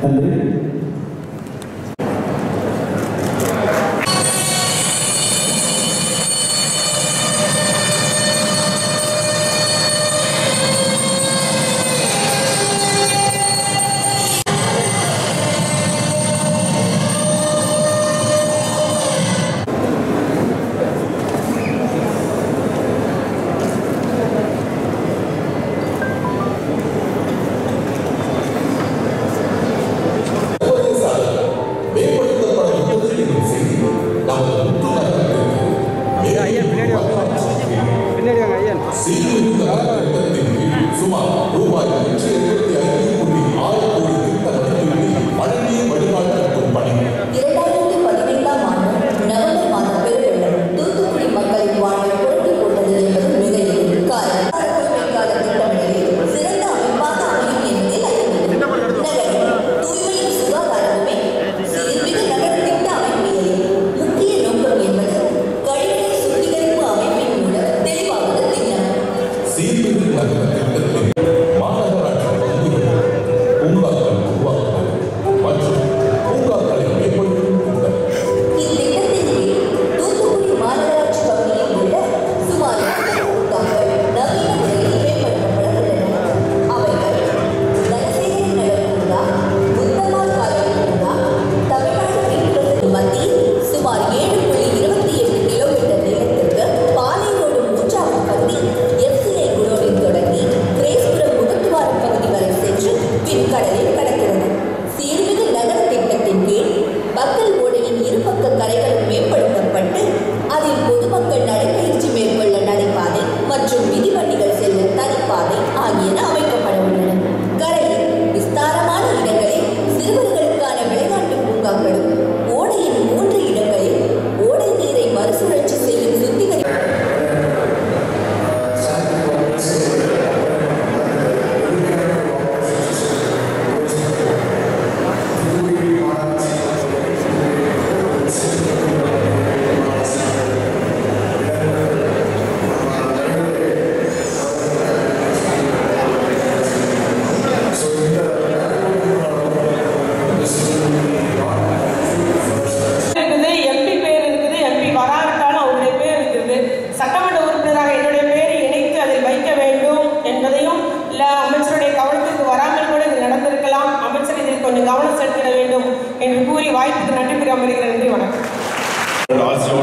நன்றி ஐயன் பின்னாடி வாங்க பின்னாடி வாங்க ஐயன் சுமார் ரூபாய் நூற்றி எழுபத்தி ஐந்து புள்ளி ஆறு கோடி திட்ட மதிப்பீட்டில் மழைநீர் வடிகால் பணி இரண்டாயிரத்தி பதினைந்தாம் ஆண்டு நவம்பர் மாத பெருவெள்ளம் தூத்துக்குடி மக்களின் வாழ்வை புரட்டி போட்டது என்பது மிக எளிது காரணம் குறுமைக்கால திட்டமிடலில் சிறந்த அமைப்பாக அமையும் என்பதில் அறிந்தது நகரில் தூய்மையும் சுகாதாரமுமே சீர்மிகு நகர திட்ட அமைப்பியலில் முக்கிய நோக்கம் என்பது கழிவுநீர் சுத்திகரிப்பு அமைப்பின் மூலம் தெளிவாவது திட்டம் சீர்மிகு நகர திட்டத்தில் மாநகராட்சி பகுதிகளில் பூங்காக்கள் உருவாக்குதல் மற்றும் பூங்காக்களை மேம்படுத்தும் திட்டம் இத்திட்டத்தின் கீழ் தூத்துக்குடி மாநகராட்சி பகுதியில் உள்ள சுமார் முப்பது பூங்காக்கள் நவீன முறையில் மேம்படுத்தப்பட உள்ளன. அவைகள் தனசேகரன் நகர் பூங்கா, முத்தம்மாள் காலனி பூங்கா, தமிழ்நாடு மீன்பிடிப்பு மத்தியில் சுமார் ஏழு புள்ளி இருபத்தி எட்டு கிலோமீட்டர் நீளத்திற்கு பாலை ரோடு மூன்றாவது பகுதி எஃப்சிஐ குடோனில் தொடங்கி கிரேஸ்புரம் முகத்துவாரம் பகுதி வரை சென்று பின் கடலில் கடக்கிறது சீர்மிகு நகர திட்டத்தின் கீழ் மக்கள் ஓடையின் இருபக்க கரைகளும் மேம்படுத்தப்பட்டு அதில் பொதுமக்கள் நடைபயிற்சி மேற்கொள்ள நடைபாதை மற்றும் மிதிவண்டிகள் செல்ல தனிப்பாதை ஆகியன அமைக்கப்பட உள்ளன கரையில் விஸ்தாரமான இடங்களில் சிறுவர்களுக்கான விளையாட்டு பூங்காக்களும் ஓடையின் மூன்று இடங்களில் ஓடை நீரை மறுசுழற்சி செய்யும் சுத்திகரி இருக்குது எம்பி பேர் இருக்குது எம்பி வராவிட்டாலும் அவருடைய பேர் இருக்குது சட்டமன்ற உறுப்பினராக என்னுடைய பேரை இணைத்து அதில் வைக்க வேண்டும் என்பதையும் இல்லை அமைச்சருடைய கவனத்திற்கு வராமல் கூட இது நடந்திருக்கலாம் அமைச்சர் இதில் கொஞ்சம் கவனம் செலுத்திட வேண்டும் என்று கூறி வாய்ப்புக்கு நன்றி கூறி அமர்கிறேன் நன்றி வணக்கம் ஆசிரியர்